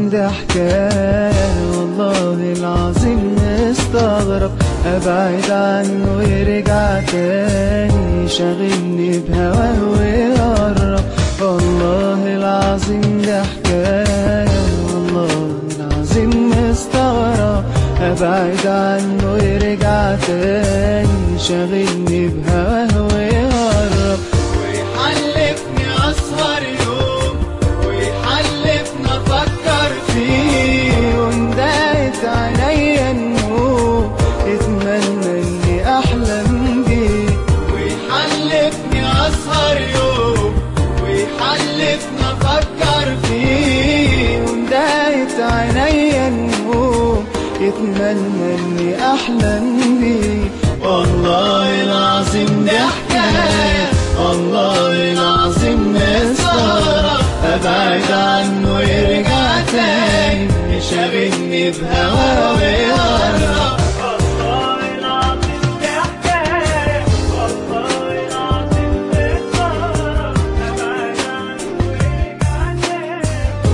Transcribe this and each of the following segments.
العظيم ده حكاية والله العظيم مستغرب أبعد عنه يرجع تاني شاغلني بهواه ويقرب والله العظيم ده حكاية والله العظيم مستغرب أبعد عنه يرجع تاني شاغلني بهواه ويقرب ويحلفني أسهر يوم ويحلفني أفكر فيه وندهت عينيا النوم اتمنى إني أحلم بيه ويحلفني أسهر يوم ويحلفني أفكر فيه وندهت عينيا النوم يتمنى إني أحلم بيه والله العظيم دي حكاية والله العظيم مستغرب أبعد عنه يرجع تاني يشاغلني بهواه ويقرب والله العظيم دي حكاية والله العظيم مستغرب أبعد عنه ويرجع تاني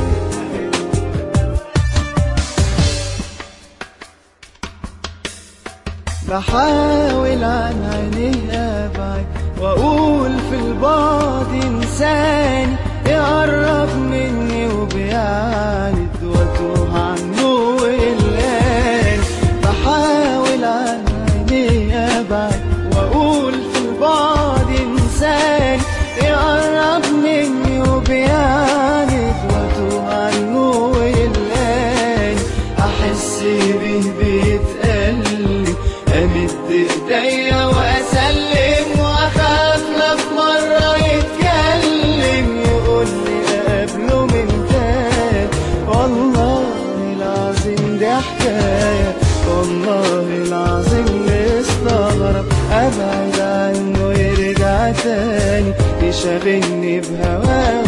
بحاول عن عينيه ابعد واقول في البعد انساني يقرب مني وبيعاند واتوه عنه ويلاني بحاول عن عينيه ابعد واقول في البعد انساني يقرب مني وبيعاند واتوه عنه ويلاني احس بيه بيتقلب امد ايديا واسلم واخاف لا في مره يتكلم يقول لي اقابله من تاني والله العظيم دي حكايه والله العظيم مستغرب ابعد عنه يرجع تاني يشاغلني بهواه